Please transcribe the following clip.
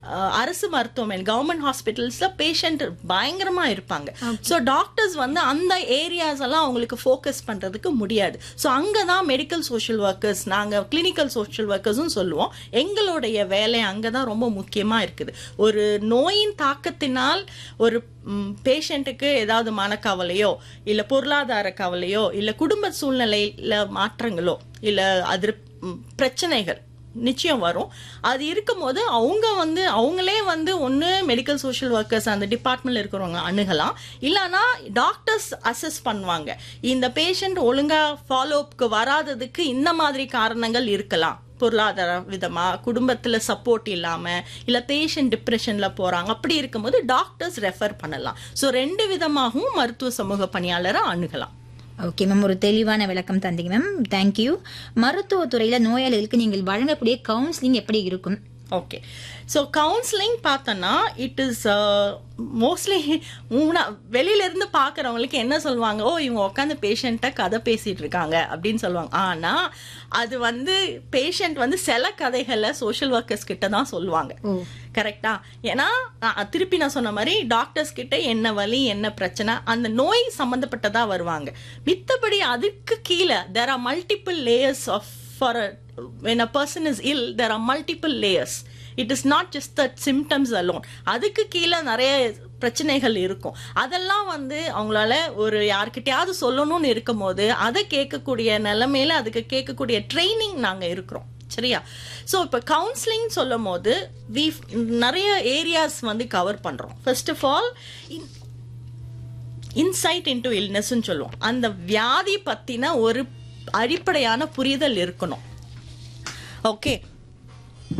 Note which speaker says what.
Speaker 1: அஹ், அரசு மருத்துவமனை government ஹாஸ்பிட்டல்ஸ்ல patient பயங்கரமா இருப்பாங்க ஸோ டாக்டர்ஸ் வந்து அந்த ஏரியாஸ் எல்லாம் அவங்களுக்கு ஃபோக்கஸ் பண்றதுக்கு முடியாது ஸோ அங்கதான் மெடிக்கல் சோஷியல் ஒர்க்கர்ஸ் நாங்க கிளினிக்கல் சோஷியல் ஒர்க்கர்ஸும் சொல்லுவோம் எங்களுடைய வேலை அங்கதான் ரொம்ப முக்கியமா இருக்குது ஒரு நோயின் தாக்கத்தினால் ஒரு பேஷண்ட்டுக்கு ஏதாவது மனக்கவலையோ இல்ல பொருளாதார கவலையோ இல்ல குடும்ப சூழ்நிலையில மாற்றங்களோ இல்ல அதிர் ம், பிரச்சனைகள் நிச்சயம் வரும் அது இருக்கும்போது அவங்க வந்து அவங்களே வந்து ஒன்று மெடிக்கல் சோஷியல் ஒர்க்கர்ஸ் அந்த டிபார்ட்மெண்ட்ல இருக்கிறவங்க அணுகலாம் இல்லைன்னா டாக்டர்ஸ் அசஸ் பண்ணுவாங்க இந்த பேஷண்ட் ஒழுங்கா ஃபாலோஅப்க்கு வராததுக்கு இந்த மாதிரி காரணங்கள் இருக்கலாம் பொருளாதார விதமா குடும்பத்துல சப்போர்ட் இல்லாம இல்ல பேஷண்ட் டிப்ரெஷன்ல போறாங்க அப்படி இருக்கும்போது டாக்டர்ஸ் ரெஃபர் பண்ணலாம் ஸோ ரெண்டு விதமாகவும் மருத்துவ சமூக பணியாளரை அணுகலாம்
Speaker 2: ஓகே மேம் ஒரு தெளிவான விளக்கம் தந்தீங்க மேம் தேங்க்யூ மருத்துவத்துறையில நோயாளிகளுக்கு நீங்கள் வழங்கக்கூடிய கவுன்சிலிங் எப்படி இருக்கும்
Speaker 1: ஓகே ஸோ கவுன்சிலிங் பார்த்தோன்னா இட் இஸ் மோஸ்ட்லி மூணா வெளியில இருந்து பார்க்குறவங்களுக்கு என்ன சொல்லுவாங்க ஓ இவங்க உட்காந்து பேஷண்ட்டை கதை பேசிட்டு இருக்காங்க அப்படின்னு சொல்லுவாங்க ஆனா அது வந்து பேஷண்ட் வந்து சில கதைகளை சோஷியல் ஒர்க்கர்ஸ் கிட்ட தான் சொல்லுவாங்க
Speaker 2: ஓ
Speaker 1: கரெக்டா ஏன்னா நான் திருப்பி நான் சொன்ன மாதிரி டாக்டர்ஸ் கிட்ட என்ன வலி என்ன பிரச்சனை அந்த நோய் சம்பந்தப்பட்டதா வருவாங்க மித்தபடி அதுக்கு கீழே there are multiple layers of for when a person is ill there are multiple layers it is not just the symptoms alone அதுக்கு கீழே நிறைய பிரச்சனைகள் இருக்கும் அதெல்லாம் வந்து அவங்களால ஒரு யார்கிட்டயாவது சொல்லணும்னு இருக்கும்போது அதை கேட்கக்கூடிய நிலைமையில அதுக்கு கேட்கக்கூடிய ட்ரைனிங் நாங்க இருக்கிறோம் சரியா ஸோ இப்போ கவுன்சிலிங் சொல்லும் போது வி நிறைய ஏரியாஸ் வந்து கவர் பண்றோம் first of all insight into இல்னஸ்ன்னு சொல்லுவோம் அந்த வியாதி பத்தின ஒரு அடிப்படையான புரிதல் இருக்கணும் ஓகே